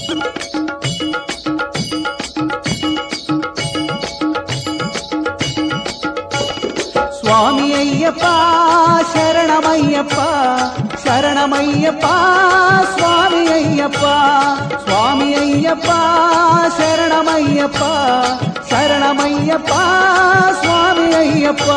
స్వామి అయ్యప్ప శరణమయ్యప్ప శరణమయ్యప్ప స్వామి అయ్యప్ప స్వామి అయ్యప్ప శరణమయ్యప్ప శరణమయ్యప్ప స్వామి అయ్యప్ప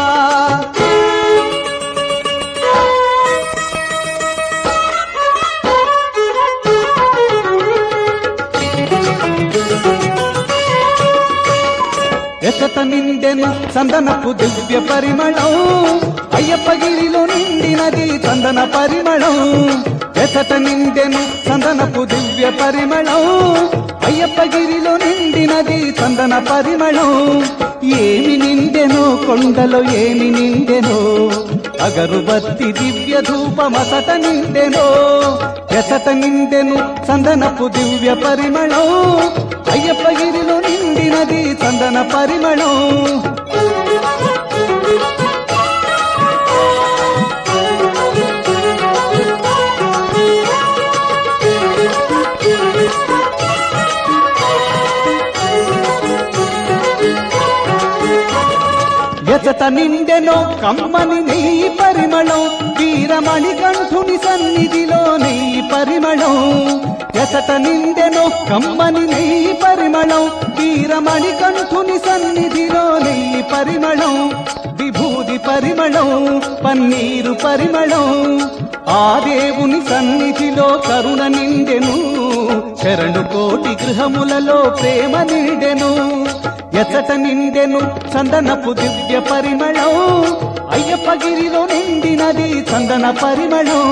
ఎచట నిండెను చందనపు దివ్య పరిమళం అయ్యప్పగిరిలో నిండినది చందన పరిమళం ఎచట నిండెను చందనపు దివ్య పరిమళం అయ్యప్పగిరిలో నిండినది చందన పరిమళం ఏమి నిండెను కొండలో ఏమి నిండెను అగరుబత్తి దివ్య ధూపమసట నిండెను ఎసట నిండెను చందనపు దివ్య పరిమళం అయ్యప్పగిరిలో నిండినది చందన పరిమళం ఎచట నిండెనో కమ్మని నెయ్యి పరిమళం వీరమణి కంఠుని సన్నిధిలో నెయ్యి పరిమళం ఎచట నిండెనో కమ్మని నెయ్యి పరిమళం వీరమణి కంఠుని సన్నిధిలో నెయ్యి పరిమళం విభూది పరిమళం పన్నీరు పరిమళం ఆ దేవుని సన్నిధిలో కరుణ నిండెను శరణు కోటి గృహములలో ప్రేమ నిండెను ఎచ్చట నిండెను చందనపు దివ్య పరిమళం అయ్యప్పగిరిలో నిండినది చందన పరిమళం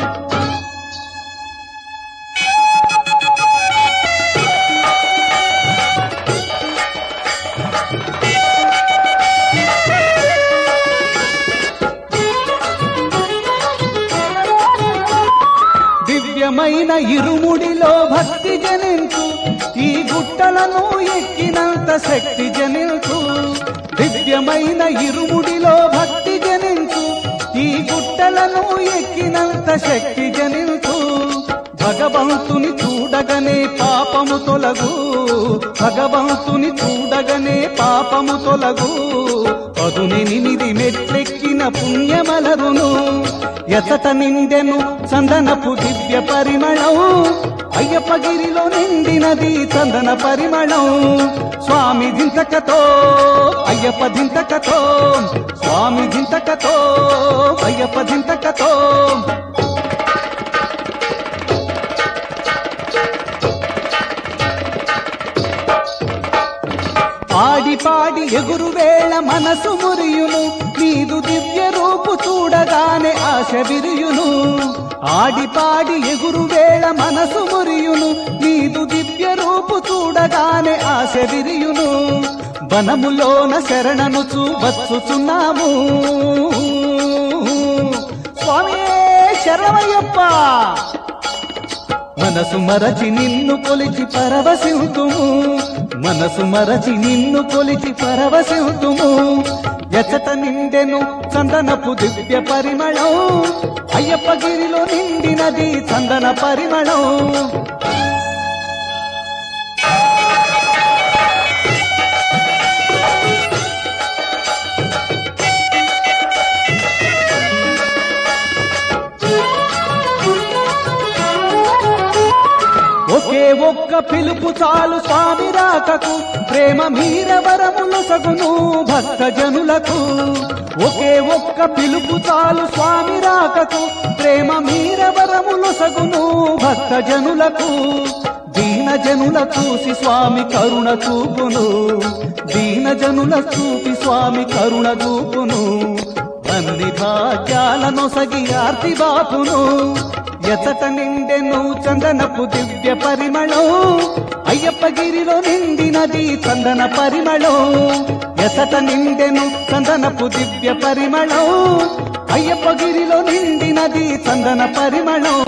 దివ్యమైన ఇరుముడిలో భక్తి జనించు ఈ గుట్టలను ఎక్కినంత శక్తి జనించు దివ్యమైన ఇరుముడిలో భక్తి జనించు ఈ గుట్టలను ఎక్కినంత శక్తి జనించు భగవంతుని చూడగనే పాపము తొలగు భగవంతుని చూడగనే పాపము తొలగు పదునెనిమిది మెట్లెక్కిన పుణ్యమలరును ఎసట నిండెను చందనపు దివ్య పరిమళం అయ్యప్పగిరిలో నిండినది చందన పరిమళం స్వామి దింతకతో అయ్యప్ప దింతకతో స్వామి దింతకతో అయ్యప్ప దింతకతో పాడి పాడి ఎగురు వేళ మనసు మురియును నీదు దివ్య రూపు చూడగానే ఆశ విరియును ఆడి పాడి ఎగురు వేళ మనసు మురియును నీదు దివ్య రూపు చూడగానే ఆశ విరియును వనములోన శరణను చూవచ్చుచున్నాము స్వామి శరణమయ్యప్ప మనసు మరచి నిన్ను కొలిచి పరవశివుతుము మనసు మరచి నిన్ను కొలిచి పరవశివుతుము ఎచట నిండెను చందనపు దివ్య పరిమళం అయ్యప్పగిరిలో నిండినది చందన పరిమళం ఒకే ఒక్క పిలుపు చాలు స్వామి రాకకు ప్రేమ మీరవరములు సగును భక్త జనులకు ఒకే ఒక్క పిలుపు చాలు స్వామి రాకకు ప్రేమ మీరవరములు సగును భక్త జనులకు దీన జనుల చూసి స్వామి కరుణ చూపును దీన జనుల చూపి స్వామి కరుణ చూపును అన్ని భాగ్యాలను సగి ఆర్తి బాపును ఎచట నిండెను చందనపు దివ్య పరిమళం అయ్యప్పగిరిలో నిండినది చందన పరిమళం ఎసట నిండెను చందనపు దివ్య పరిమళం అయ్యప్పగిరిలో నిండినది చందన పరిమళం